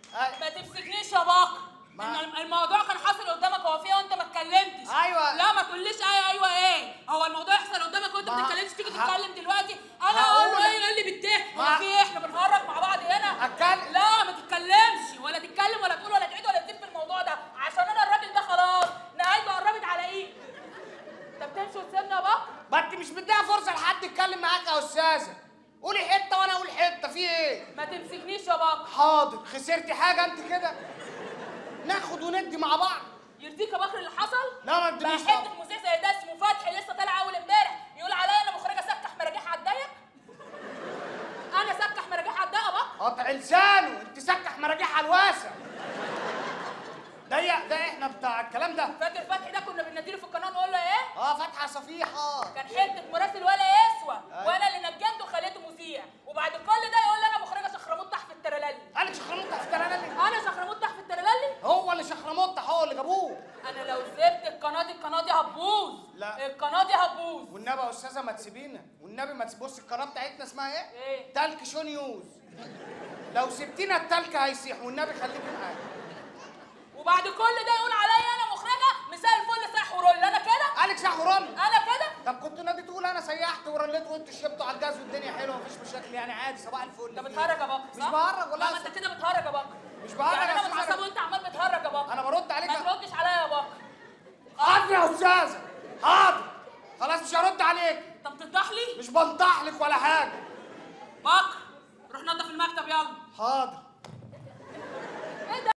أي- ما تمسكنيش يا بكر ما- إن الموضوع كان حاصل قدامك هو فيه وانت ما اتكلمتش أيوة. لا ما تقوليش ايوه ايوه ايه هو الموضوع يحصل قدامك وانت ما ما- تتكلمش تيجي ه- تتكلم دلوقتي انا اقول له هقول- ايه يقول لي بالته ما- هو في ايه احنا بنهرج مع بعض هنا أتكلم. لا ما تتكلمش ولا تتكلم ولا تقول ولا تعيد ولا تزيد في الموضوع ده عشان انا الراجل ده خلاص نهايته قربت على ايه انت بتمشي وتسيبني يا بكر ما انت مش مديها فرصه لحد يتكلم معاك يا استاذه قولي حته وانا اقول حته في ايه ما تمسكنيش يا بكر حاضر خسرتي حاجه انت كده ناخد وندي مع بعض يرضيك يا بكر اللي حصل لا ما تدينيش بقى حته طبعا. مذيع زي ده اسمه فتحي لسه طالع اول امبارح يقول عليا انا مخرجه سكح مراجيح على الضيق انا سكح مراجيح على الضيق يا بكر قطع لسانه انت سكح مراجيح على الواسع ضيق ده احنا بتاع الكلام ده فاكر فتحي ده كنا بنديله في القناه نقول له ايه اه فتحه صفيحه كان حته مراسل ولا يسوى أيوة. وانا اللي نجمته وخليته مذيع وبعد كل ده يقول لي انا مخرجه شخرموط تحت الترللي قالك شخرموط تحت الترللي انا شخرموط تحت الترللي هو اللي شخرموط هو اللي جابوه انا لو سبت القناه دي القناه دي هتبوظ لا. القناه دي هتبوظ والنبي يا استاذه ما تسيبينا والنبي ما تبص القناه بتاعتنا اسمها ايه؟ ايه تلك شو نيوز لو سبتينا التلك هيسيح والنبي خليكي معانا وبعد كل ده يقول عليا انا مخرجه مساء الفل صح ورول انا كده قالك ساح ورن انا كده طب كنت نادي تقول انا سيحت ورليت وانتوا شربتوا على الجاز والدنيا حلوه مفيش مشاكل يعني عادي صباح الفل انت بتهرج يا بكر مش صح؟ بهرج والله لا ما انت كده بتهرج يا بكر مش بهرج يعني يا انا أستاذة. متعصب وانت عمال بتهرج يا بكر انا برد عليك ما تردش عليا يا بكر حاضر يا استاذه حاضر خلاص مش هرد عليك انت بتنضح لي مش بنطح لك ولا حاجه بكر روح نضف المكتب يلا حاضر